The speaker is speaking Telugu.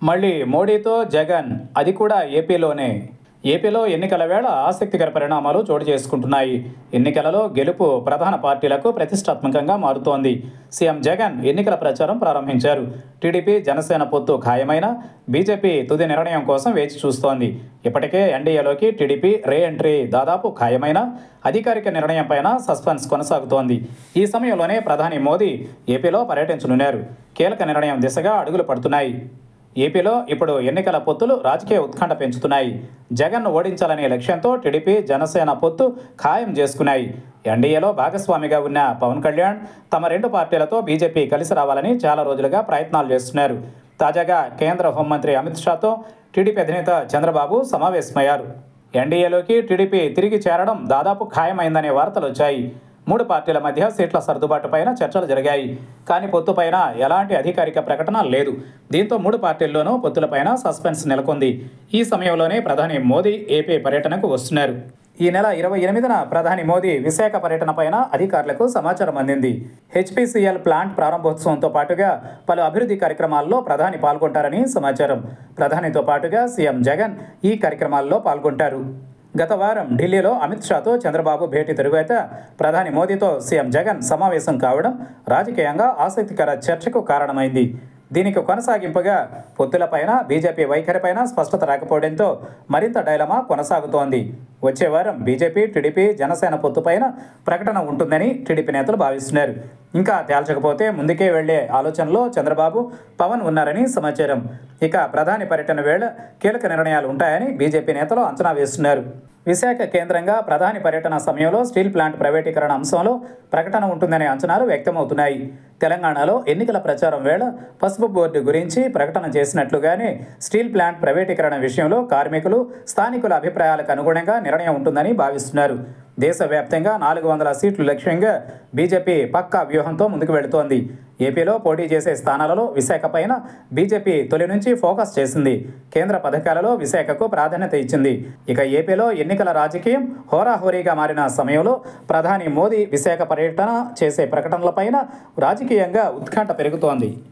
మళ్ళీ మోడీతో జగన్ అది కూడా ఏపీలోనే ఏపీలో ఎన్నికల వేళ ఆసక్తికర పరిణామాలు చోటు చేసుకుంటున్నాయి ఎన్నికలలో గెలుపు ప్రధాన పార్టీలకు ప్రతిష్టాత్మకంగా మారుతోంది సీఎం జగన్ ఎన్నికల ప్రచారం ప్రారంభించారు టీడీపీ జనసేన పొత్తు ఖాయమైన బీజేపీ తుది నిర్ణయం కోసం వేచి చూస్తోంది ఇప్పటికే ఎన్డీఏలోకి టీడీపీ రే ఎంట్రీ దాదాపు ఖాయమైన అధికారిక నిర్ణయంపైన సస్పెన్స్ కొనసాగుతోంది ఈ సమయంలోనే ప్రధాని మోదీ ఏపీలో పర్యటించనున్నారు కీలక నిర్ణయం దిశగా అడుగులు పడుతున్నాయి ఏపీలో ఇప్పుడు ఎన్నికల పొత్తులు రాజకీయ ఉత్కంఠ పెంచుతున్నాయి జగన్ను ఓడించాలనే లక్ష్యంతో టీడీపీ జనసేన పొత్తు ఖాయం చేసుకున్నాయి ఎన్డీఏలో భాగస్వామిగా ఉన్న పవన్ కళ్యాణ్ తమ రెండు పార్టీలతో బీజేపీ కలిసి రావాలని చాలా రోజులుగా ప్రయత్నాలు చేస్తున్నారు తాజాగా కేంద్ర హోంమంత్రి అమిత్ షాతో టీడీపీ అధినేత చంద్రబాబు సమావేశమయ్యారు ఎన్డీఏలోకి టీడీపీ తిరిగి చేరడం దాదాపు ఖాయమైందనే వార్తలు వచ్చాయి మూడు పార్టీల మధ్య సీట్ల సర్దుబాటుపైన చర్చలు జరిగాయి కానీ పొత్తుపైన ఎలాంటి అధికారిక ప్రకటన లేదు దీంతో మూడు పార్టీల్లోనూ పొత్తులపైన సస్పెన్స్ నెలకొంది ఈ సమయంలోనే ప్రధాని మోదీ ఏపీ పర్యటనకు వస్తున్నారు ఈ నెల ఇరవై ఎనిమిదిన ప్రధాని మోదీ విశాఖ పర్యటనపైన అధికారులకు సమాచారం అందింది హెచ్పిసిఎల్ ప్లాంట్ ప్రారంభోత్సవంతో పాటుగా పలు అభివృద్ధి కార్యక్రమాల్లో ప్రధాని పాల్గొంటారని సమాచారం ప్రధానితో పాటుగా సీఎం జగన్ ఈ కార్యక్రమాల్లో పాల్గొంటారు గత వారం ఢిల్లీలో అమిత్ షాతో చంద్రబాబు భేటీ తరువాత ప్రధాని మోదీతో సీఎం జగన్ సమావేశం కావడం రాజకీయంగా ఆసక్తికర చర్చకు కారణమైంది దీనికి కొనసాగింపుగా పొత్తులపైన బీజేపీ వైఖరిపైన స్పష్టత రాకపోవడంతో మరింత డైలమా కొనసాగుతోంది వచ్చే వారం బీజేపీ టీడీపీ జనసేన పొత్తుపైన ప్రకటన ఉంటుందని టీడీపీ నేతలు భావిస్తున్నారు ఇంకా తేల్చకపోతే ముందుకే వెళ్లే ఆలోచనలో చంద్రబాబు పవన్ ఉన్నారని సమాచారం ఇక ప్రధాని పర్యటన వేళ కీలక నిర్ణయాలు ఉంటాయని బీజేపీ నేతలు అంచనా వేస్తున్నారు విశాఖ కేంద్రంగా ప్రధాని పర్యటన సమయంలో స్టీల్ ప్లాంట్ ప్రైవేటీకరణ అంశంలో ప్రకటన ఉంటుందనే అంచనాలు వ్యక్తమవుతున్నాయి తెలంగాణలో ఎన్నికల ప్రచారం వేళ పసుపు బోర్డు గురించి ప్రకటన చేసినట్లుగానే స్టీల్ ప్లాంట్ ప్రైవేటీకరణ విషయంలో కార్మికులు స్థానికుల అభిప్రాయాలకు అనుగుణంగా నిర్ణయం ఉంటుందని భావిస్తున్నారు దేశవ్యాప్తంగా నాలుగు వందల సీట్లు లక్ష్యంగా బీజేపీ పక్కా వ్యూహంతో ముందుకు వెళుతోంది ఏపీలో పోటీ చేసే స్థానాలలో విశాఖ పైన బీజేపీ తొలి నుంచి ఫోకస్ చేసింది కేంద్ర పథకాలలో విశాఖకు ప్రాధాన్యత ఇచ్చింది ఇక ఏపీలో ఎన్నికల రాజకీయం హోరాహోరీగా మారిన సమయంలో ప్రధాని మోదీ విశాఖ పర్యటన చేసే ప్రకటనలపైన రాజకీయంగా ఉత్కంఠ పెరుగుతోంది